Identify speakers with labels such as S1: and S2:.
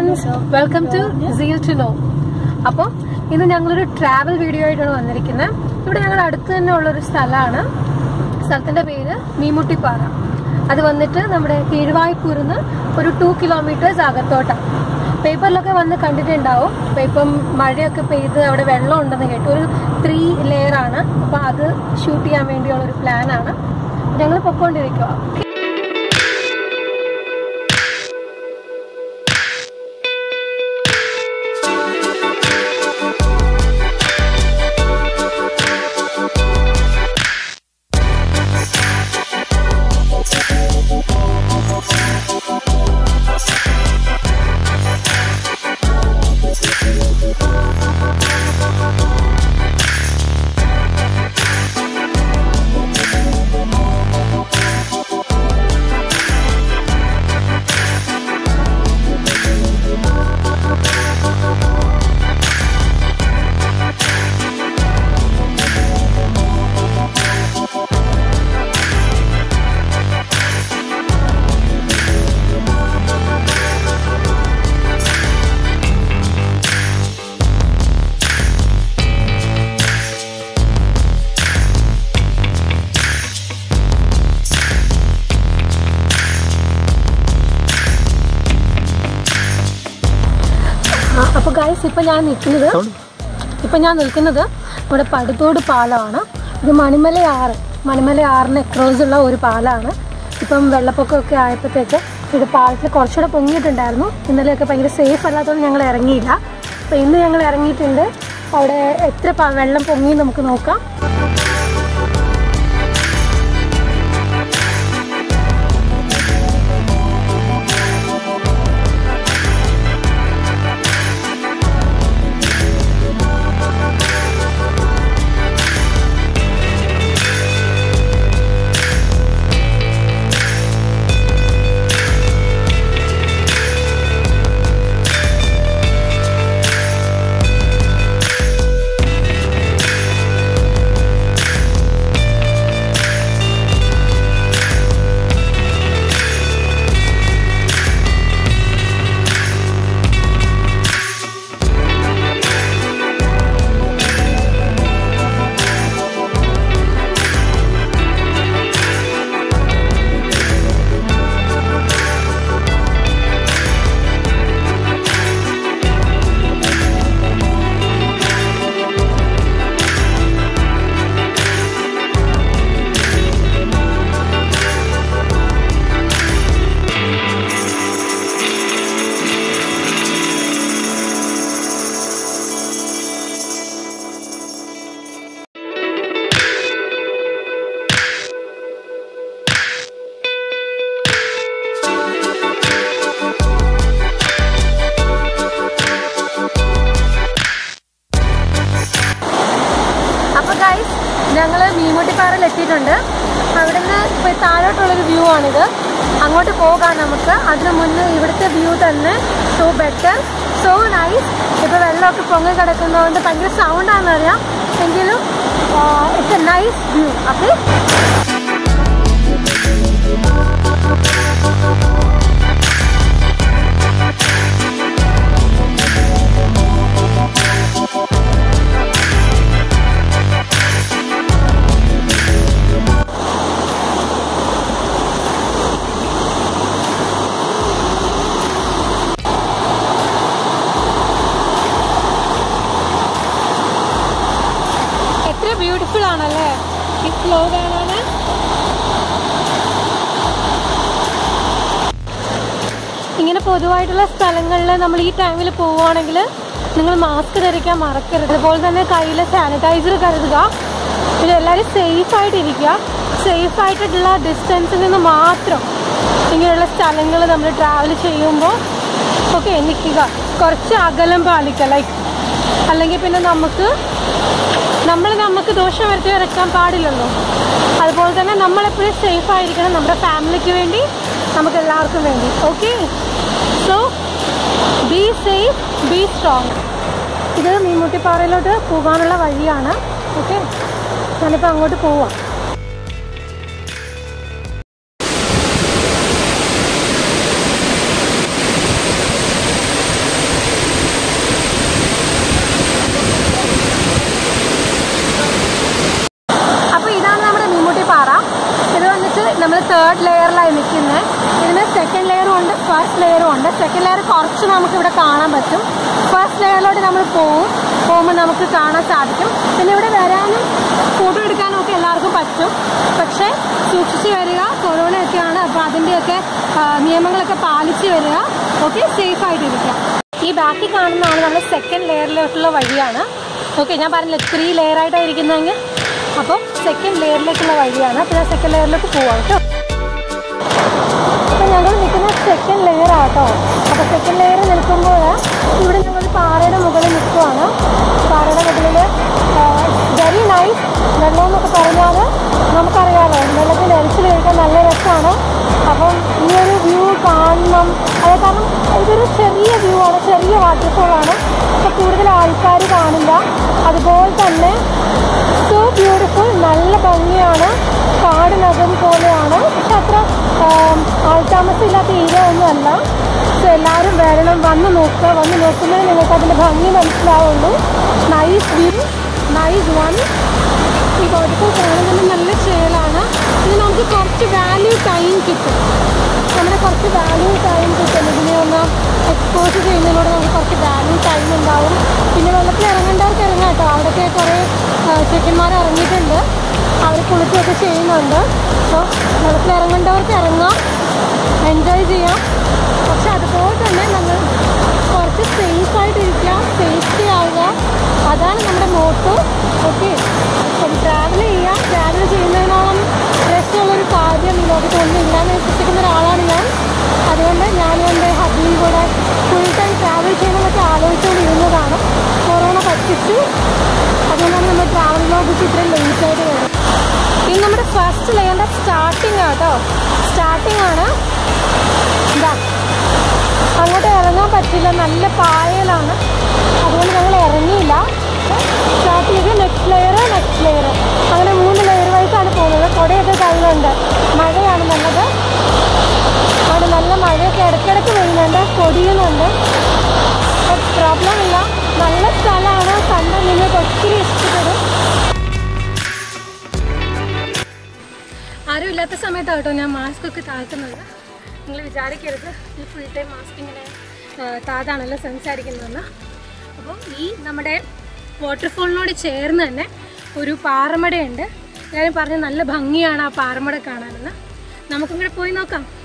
S1: friends welcome to zeal to know അപ്പോൾ ഇന്ന് ഞങ്ങളൊരു ട്രാവൽ വീഡിയോ ആയിട്ടാണ് വന്നിരിക്കുന്നത് ഇവിടെ ഞങ്ങളുടെ അടുത്ത് തന്നെ ഉള്ളൊരു സ്ഥലമാണ് സ്ഥലത്തിന്റെ പേര് മീമുട്ടിപ്പാറ അത് വന്നിട്ട് നമ്മുടെ കീഴ്വായ്പൂരിന്ന് ഒരു ടു കിലോമീറ്റേഴ്സ് അകത്തോട്ടാണ് പേപ്പറിലൊക്കെ വന്ന് കണ്ടിട്ടുണ്ടാവും ഇപ്പൊ ഇപ്പം മഴയൊക്കെ പെയ്ത് അവിടെ വെള്ളം ഉണ്ടെന്ന് കേട്ടു ഒരു ത്രീ ലെയർ ആണ് അപ്പൊ അത് ഷൂട്ട് ചെയ്യാൻ വേണ്ടിയുള്ള ഒരു പ്ലാൻ ആണ് ഞങ്ങൾ പൊക്കോണ്ടിരിക്കുക അപ്പൊ ഗൈസ് ഇപ്പൊ ഞാൻ നിൽക്കുന്നത് ഇപ്പൊ ഞാൻ നിൽക്കുന്നത് ഇവിടെ പടുത്തോട് പാലമാണ് ഇത് മണിമല ആറ് മണിമല ആറിന് ക്രോസ് ഉള്ള ഒരു പാലമാണ് ഇപ്പം വെള്ളപ്പൊക്കമൊക്കെ ആയപ്പോഴത്തേക്ക് ഇത് പാലത്തിൽ കുറച്ചുകൂടെ പൊങ്ങിയിട്ടുണ്ടായിരുന്നു ഇന്നലെയൊക്കെ ഭയങ്കര സേഫ് അല്ലാത്തതുകൊണ്ട് ഞങ്ങൾ ഇറങ്ങിയില്ല അപ്പൊ ഇന്ന് ഞങ്ങൾ ഇറങ്ങിയിട്ടുണ്ട് അവിടെ എത്ര പ- വെള്ളം പൊങ്ങി നമുക്ക് നോക്കാം അപ്പൊ ഗൈസ് ഞങ്ങള് മീൻമുട്ടിപ്പാറയിൽ എത്തിയിട്ടുണ്ട് അവിടുന്ന് ഇപ്പൊ താഴോട്ടുള്ളൊരു വ്യൂ ആണിത് അങ്ങോട്ട് പോകാം നമുക്ക് അതിന് മുന്നേ ഇവിടുത്തെ വ്യൂ തന്നെ സോ ബെറ്റർ സോ നൈസ് ഇപ്പൊ വെള്ളമൊക്കെ പൊങ്ങി കിടക്കുന്നതുകൊണ്ട് ഭയങ്കര സൗണ്ട് ആണെന്നറിയാം എങ്കിലും it's a nice view okay എത്ര ബ്യൂട്ടിഫുൾ ആണല്ലേ ഈ ഫ്ലോ കാണാന് ഇങ്ങനെ പൊതുവായിട്ടുള്ള സ്ഥലങ്ങളിൽ നമ്മൾ ഈ ടൈമിൽ പോവുകയാണെങ്കിൽ നിങ്ങൾ മാസ്ക് ധരിക്കാൻ മറക്കരുത് അതുപോലെ തന്നെ കയ്യിൽ സാനിറ്റൈസർ കരുതുക പിന്നെ എല്ലാവരും സേഫ് ആയിട്ടിരിക്കുക സേഫ് ആയിട്ടുള്ള ഡിസ്റ്റൻസിൽ നിന്ന് മാത്രം ഇങ്ങനെയുള്ള സ്ഥലങ്ങൾ നമ്മൾ ട്രാവൽ ചെയ്യുമ്പോൾ ഒക്കെ നിൽക്കുക കുറച്ച് അകലം പാലിക്കുക ലൈക്ക് അല്ലെങ്കിൽ പിന്നെ നമുക്ക് നമ്മൾ നമുക്ക് ദോഷം വരുത്തി വരയ്ക്കാൻ പാടില്ലല്ലോ അതുപോലെ തന്നെ നമ്മളെപ്പോഴും സേഫ് ആയിരിക്കണം നമ്മുടെ ഫാമിലിക്ക് വേണ്ടി നമുക്ക് എല്ലാവർക്കും വേണ്ടി okay so be safe be strong ഇത് മീൻമുട്ടിപ്പാറയിലോട്ട് പോകാനുള്ള വഴിയാണ് ഓക്കെ ഞാനിപ്പോൾ അങ്ങോട്ട് പോവാം തേർഡ് ലെയറിലായി നിൽക്കുന്നത് ഇതിന് സെക്കൻഡ് ലെയറും ഉണ്ട് ഫസ്റ്റ് ലെയറും ഉണ്ട് സെക്കൻഡ് ലെയർ കുറച്ച് നമുക്ക് ഇവിടെ കാണാൻ പറ്റും ഫസ്റ്റ് ലെയറിലോട്ട് നമ്മൾ പോവും പോകുമ്പോൾ നമുക്ക് കാണാൻ സാധിക്കും പിന്നെ ഇവിടെ വരാനും ഫോട്ടോ എടുക്കാനും ഒക്കെ എല്ലാവർക്കും പറ്റും പക്ഷേ സൂക്ഷിച്ച് വരിക കൊറോണ ഒക്കെയാണ് അപ്പോൾ അതിൻ്റെയൊക്കെ ആ, നിയമങ്ങളൊക്കെ പാലിച്ച് വരിക ഓക്കെ സേഫ് ആയിട്ടിരിക്കുക ഈ ബാക്കി കാണുന്നതാണ് നമ്മുടെ സെക്കൻഡ് ലെയറിലോട്ടുള്ള വഴിയാണ് ഓക്കെ ഞാൻ പറഞ്ഞില്ല ത്രീ ലെയർ ആയിട്ടാണ് ഇരിക്കുന്നതെങ്കിൽ അപ്പോൾ സെക്കൻഡ് ലെയറിലേക്കുള്ള വഴിയാണ് അപ്പോൾ ഞാൻ സെക്കൻഡ് ലെയറിലേക്ക് പോവാം കേട്ടോ അപ്പോൾ ഞങ്ങൾ നിൽക്കുന്ന സെക്കൻഡ് ലെയർ ആട്ടോ അപ്പോൾ സെക്കൻഡ് ലെയർ നിൽക്കുമ്പോൾ ഇവിടെ ഞങ്ങൾ പാറയുടെ മുകളിൽ നിൽക്കുവാണ് പാറയുടെ മുകളിൽ വെരി നൈസ് വെള്ളം എന്നൊക്കെ പറഞ്ഞാൽ നമുക്കറിയാമല്ലോ വെള്ളത്തിൽ എരിച്ചിൽ കഴിക്കാൻ നല്ല രസമാണ് അപ്പം ഈ ഒരു വ്യൂ കാണണം അത് കാരണം ഇതൊരു ചെറിയ വ്യൂ ആണ് ചെറിയ വാട്ടർഫോളാണ് അപ്പോൾ കൂടുതൽ ആൾക്കാർ കാണില്ല അതുപോലെ തന്നെ സോ ബ്യൂട്ടിഫുൾ നല്ല ഭംഗിയാണ് കാടിനകം പോലെയാണ് പക്ഷെ അത്ര ആം, ആൾതാമസമില്ലാത്ത ഏരിയ ഒന്നുമല്ല സോ എല്ലാവരും വരണം വന്ന് നോക്കുക വന്ന് നോക്കുമ്പോൾ നിങ്ങൾക്ക് അതിൻ്റെ ഭംഗി മനസ്സിലാവുള്ളൂ നൈസ് വ്യൂ നൈസ് വൺ ഈ വാട്ടർഫോൾ കാണുന്നത് നല്ല ചേലാണ് ഇത് നമുക്ക് കുറച്ച് വാല്യൂ ടൈം കിട്ടും നമ്മുടെ കുറച്ച് വാല്യൂ ടൈം കിട്ടും ഇതിനെ ഒന്ന് എക്സ്പോസ് ചെയ്യുന്നതിനോട് നമുക്ക് കുറച്ച് വാല്യൂ ടൈം ഉണ്ടാവും പിന്നെ വെള്ളത്തിൽ ഇറങ്ങേണ്ടവർക്ക് ഇറങ്ങാം കേട്ടോ അവിടെയൊക്കെ കുറേ ചെക്കന്മാർ ഇറങ്ങിയിട്ടുണ്ട് അവർ കുളിക്കുകയൊക്കെ ചെയ്യുന്നുണ്ട് അപ്പോൾ വെള്ളത്തിൽ ഇറങ്ങേണ്ടവർക്ക് ഇറങ്ങാം എൻജോയ് ചെയ്യാം പക്ഷെ അതുപോലെ തന്നെ നമ്മൾ കുറച്ച് സേഫ് ആയിട്ടിരിക്കാം സേഫ്റ്റി ആവുക അതാണ് നമ്മുടെ മോട്ടോ ഓക്കെ അപ്പം ട്രാവൽ ചെയ്യാം ട്രാവൽ ചെയ്യുന്നതിനോളം രസമുള്ളൊരു കാര്യം ഈ ലോകത്തൊന്നും ഇല്ലാന്ന് വിശ്വസിക്കുന്ന ഒരാളാണ് ഞാൻ അതുകൊണ്ട് ഞാനും എൻ്റെ ഹസ്ബൻഡും കൂടെ ഫുൾ ടൈം ട്രാവൽ ചെയ്യണമെന്നൊക്കെ ആലോചിച്ചുകൊണ്ടിരുന്നതാണ് കൊറോണ പറ്റിച്ചു അതുകൊണ്ടാണ് നമ്മൾ ട്രാവലിനെ കുറിച്ച് ഇത്രയും ലേറ്റ് ആയിട്ട് വരുന്നത് ഇത് നമ്മുടെ ഫസ്റ്റ് ലെയറിൻ്റെ സ്റ്റാർട്ടിങ് ആട്ടോ സ്റ്റാർട്ടിങ് ആണ് ഇതാ അങ്ങോട്ട് ഇറങ്ങാൻ പറ്റില്ല നല്ല പായലാണ് അതുകൊണ്ട് ഞങ്ങൾ ഇറങ്ങിയില്ല സ്റ്റാർട്ട് ചെയ്ത് നെക്സ്റ്റ് ലെയർ നെക്സ്റ്റ് ലെയർ അങ്ങനെ മൂന്ന് ലെയർ വൈസാണ് പോകുന്നത് കുടയൊക്കെ കയ്യിലുണ്ട് മഴയാണ് നല്ലത് അവിടെ നല്ല മഴയൊക്കെ ഇടയ്ക്കിടയ്ക്ക് പെയ്യുന്നുണ്ട് പൊടിയുന്നുണ്ട് പ്രോബ്ലം ഇല്ല നല്ല സ്ഥലമാണ് കണ്ടാൽ നിങ്ങൾക്ക് ഒത്തിരി ഇഷ്ടപ്പെടും ആരും ഇല്ലാത്ത സമയത്താണ് കേട്ടോ ഞാൻ മാസ്ക് ഒക്കെ താഴ്ത്തുന്നത് നിങ്ങൾ വിചാരിക്കരുത് ഈ ഫുൾ ടൈം മാസ്ക് ഇങ്ങനെ ആ, താതാണല്ലോ സംസാരിക്കുന്നതെന്ന് അപ്പോൾ ഈ നമ്മുടെ വാട്ടർഫോളിനോട് ചേർന്ന് തന്നെ ഒരു പാറമടയുണ്ട് ഞാൻ പറഞ്ഞ നല്ല ഭംഗിയാണ് ആ പാറമട കാണാനെന്ന് നമുക്കിങ്ങനെ പോയി നോക്കാം